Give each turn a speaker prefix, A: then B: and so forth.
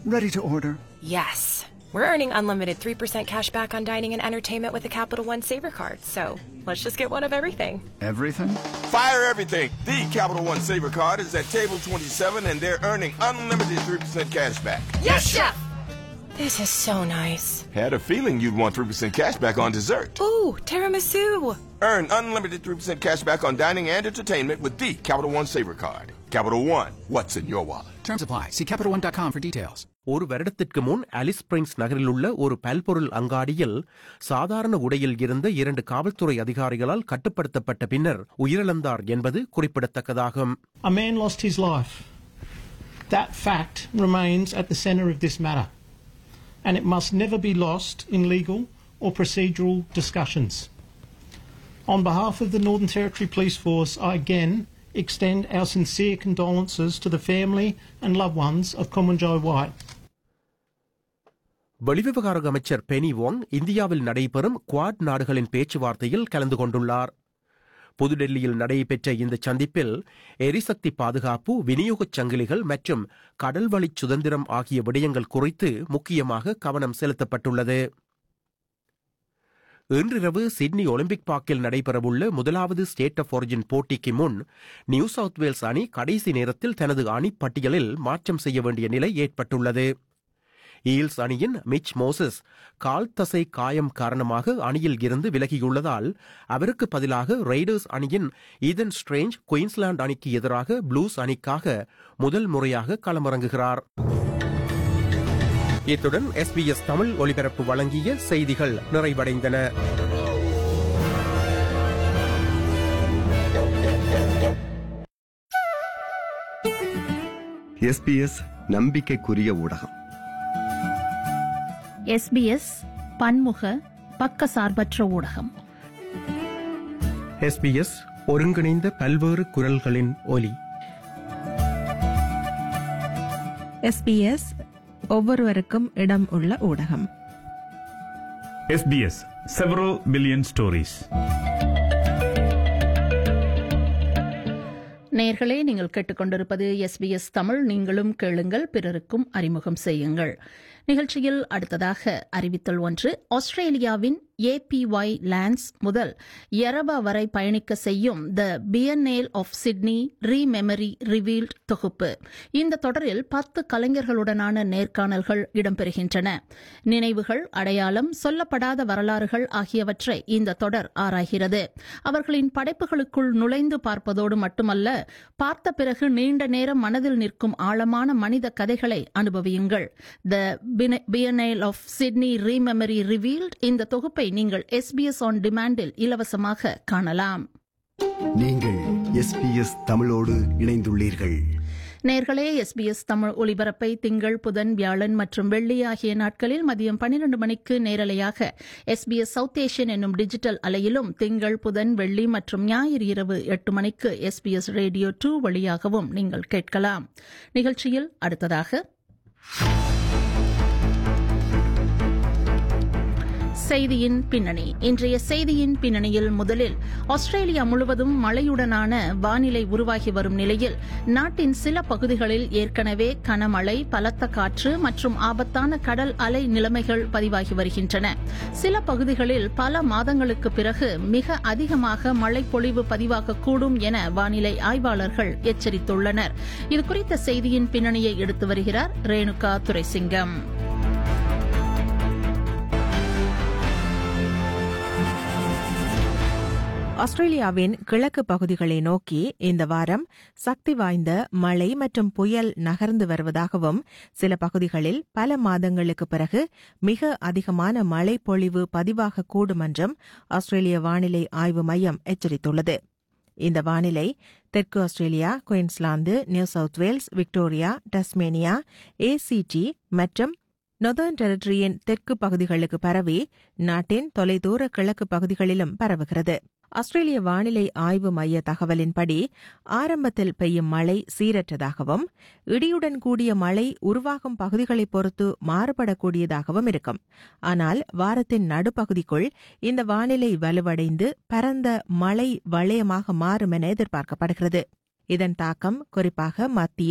A: Ready to order.
B: Yes. We're earning unlimited 3% cash back on dining and entertainment with a Capital One Saver card. So let's just get one of everything.
A: Everything?
C: Fire everything. The Capital One Saver card is at table 27 and they're earning unlimited 3% cash back.
B: Yes, Chef! This is so nice.
C: Had a feeling you'd want 3% cash back on dessert.
B: Ooh, tiramisu!
C: Earn unlimited 3% cash back on dining and entertainment with the Capital One Saver card. Capital One, what's in your wallet?
D: Terms apply. See CapitalOne.com for details.
E: ஒரு வருடத்திற்கு முன் அலிஸ் springs நகரில் உள்ள ஒரு பல்பொருள் அங்காடியில் சாதாரண உடையில் இருந்த இரண்டு காவல்துறை அதிகாரிகளால் கட்டுப்படுத்தப்பட்ட பின்னர் உயிரிழந்தார் என்பது குறிப்பிடத்தக்கதாகும்
F: A man lost his life. That fact remains at the centre of this matter, and it must never be lost in legal or procedural discussions. On behalf of the Northern Territory Police Force, I again extend our sincere condolences to the family and loved ones of Kumanjai White.
E: வெளிவிவகார அமைச்சர் பெனி வாங் இந்தியாவில் நடைபெறும் quad நாடுகளின் பேச்சுவார்த்தையில் கலந்து கொண்டுள்ளார் புதுடெல்லியில் நடைபெற்ற இந்த சந்திப்பில் எரிசக்தி பாதுகாப்பு விநியோகச் சங்கிலிகள் மற்றும் கடல்வழி சுதந்திரம் ஆகிய விடயங்கள் குறித்து முக்கியமாக கவனம் செலுத்தப்பட்டுள்ளது இன்றிரவு சிட்னி ஒலிம்பிக் பார்க்கில் நடைபெறவுள்ள முதலாவது ஸ்டேட் ஆஃப் ஒரிஜின் போட்டிக்கு முன் நியூ சவுத் வேல்ஸ் அணி கடைசி நேரத்தில் தனது அணிப்பட்டியலில் மாற்றம் செய்ய வேண்டிய நிலை ஏற்பட்டுள்ளது ஈல்ஸ் அணியின் மிச் மோசஸ் கால் தசை காயம் காரணமாக அணியில் இருந்து விலகியுள்ளதால் அவருக்கு பதிலாக ரெய்டர்ஸ் அணியின் ஈதன் ஸ்ட்ரேஞ்ச் குயின்ஸ்லாந்து அணிக்கு எதிராக ப்ளூஸ் அணிக்காக முதல் முறையாக களமிறங்குகிறார் இத்துடன் எஸ்பிஎஸ் தமிழ் ஒலிபரப்பு வழங்கிய செய்திகள் நிறைவடைந்தன
G: எஸ்பிஎஸ் நம்பிக்கைக்குரிய ஊடகம்
H: எஸ்பிஎஸ் பன்முக பக்கசார்பற்ற ஊடகம்
E: எஸ்பிஎஸ் ஒருங்கிணைந்த பல்வேறு குரல்களின் ஒலி
I: எஸ்பிஎஸ் ஒவ்வொருவருக்கும் இடம் உள்ள ஊடகம்
J: SBS several billion stories.
H: நேர்களே நீங்கள் கேட்டுக்கொண்டிருப்பது எஸ்பிஎஸ் தமிழ் நீங்களும் கேளுங்கள் பிறருக்கும் அறிமுகம் செய்யுங்கள் நிகழ்ச்சியில் அடுத்ததாக அறிவித்தல் ஒன்று ஆஸ்திரேலியாவின் ஏபிஒய் லான்ஸ் முதல் எரபா வரை பயணிக்க செய்யும் the biennale of Sydney rememory revealed தொகுப்பு இந்த தொடரில் பத்து கலைஞர்களுடனான நேர்காணல்கள் இடம்பெறுகின்றன நினைவுகள் அடையாளம் சொல்லப்படாத வரலாறுகள் ஆகியவற்றை இந்த தொடர் ஆராய்கிறது அவர்களின் படைப்புகளுக்குள் நுழைந்து பார்ப்பதோடு மட்டுமல்ல பார்த்த பிறகு நீண்ட நேரம் மனதில் நிற்கும் ஆழமான மனித கதைகளை அனுபவியுங்கள் the biennale of Sydney rememory revealed இந்த தொகுப்பை நீங்கள் எஸ்பிஎஸ் ஆன் டிமாண்டில் இலவசமாக காணலாம்
G: நீங்கள் எஸ்பிஎஸ் தமிழோடு இணைந்துள்ளீர்கள்
H: நேர்களே எஸ்பிஎஸ் தமிழ் ஒலிபரப்பை திங்கள் புதன் வியாழன் மற்றும் வெள்ளி ஆகிய நாட்களில் மதியம் பன்னிரண்டு மணிக்கு நேரலையாக எஸ்பிஎஸ் சவுத் ஏஷியன் என்னும் டிஜிட்டல் அலையிலும் திங்கள் புதன் வெள்ளி மற்றும் ஞாயிறு இரவு எட்டு மணிக்கு எஸ்பிஎஸ் ரேடியோ டூ வழியாகவும் நீங்கள் கேட்கலாம் நிகழ்ச்சியில் அடுத்ததாக செய்தியின் பின்னணி இன்றைய செய்தியின் பின்னணியில் முதலில் ஆஸ்திரேலியா முழுவதும் மழையுடனான வானிலை உருவாகி வரும் நிலையில் நாட்டின் சில பகுதிகளில் ஏற்கனவே கனமழை பலத்த காற்று மற்றும் ஆபத்தான கடல் அலை நிலைமைகள் பதிவாகி வருகின்றன சில பகுதிகளில் பல மாதங்களுக்கு பிறகு மிக அதிகமாக மழை பொழிவு பதிவாகக்கூடும் என வானிலை ஆய்வாளர்கள் எச்சரித்துள்ளனர் இதுகுறித்த செய்தியின் பின்னணியை எடுத்து வருகிறார் ரேணுகா துரைசிங்கம்
I: ஆஸ்திரேலியாவின் கிழக்கு பகுதிகளை நோக்கி இந்த வாரம் சக்தி வாய்ந்த மழை மற்றும் புயல் நகர்ந்து வருவதாகவும் சில பகுதிகளில் பல மாதங்களுக்கு பிறகு மிக அதிகமான மழை பொழிவு பதிவாகக்கூடும் என்றும் ஆஸ்திரேலிய வானிலை ஆய்வு மையம் எச்சரித்துள்ளது இந்த வானிலை தெற்கு Australia Queensland New South Wales Victoria Tasmania ACT மற்றும் நொதர்ன் டெரிட்டரியின் தெற்கு பகுதிகளுக்கு பரவி நாட்டின் தொலைதூர கிழக்கு பகுதிகளிலும் பரவுகிறது ஆஸ்திரேலிய வானிலை ஆய்வு மைய தகவலின்படி ஆரம்பத்தில் பெய்யும் மழை சீரற்றதாகவும் இடியுடன் கூடிய மழை உருவாகும் பகுதிகளை பொறுத்து மாறுபடக்கூடியதாகவும் இருக்கும் ஆனால் வாரத்தின் நடுப்பகுதிக்குள் இந்த வானிலை வலுவடைந்து பரந்த மழை வளையமாக மாறும் என எதிர்பார்க்கப்படுகிறது இதன் தாக்கம் குறிப்பாக மத்திய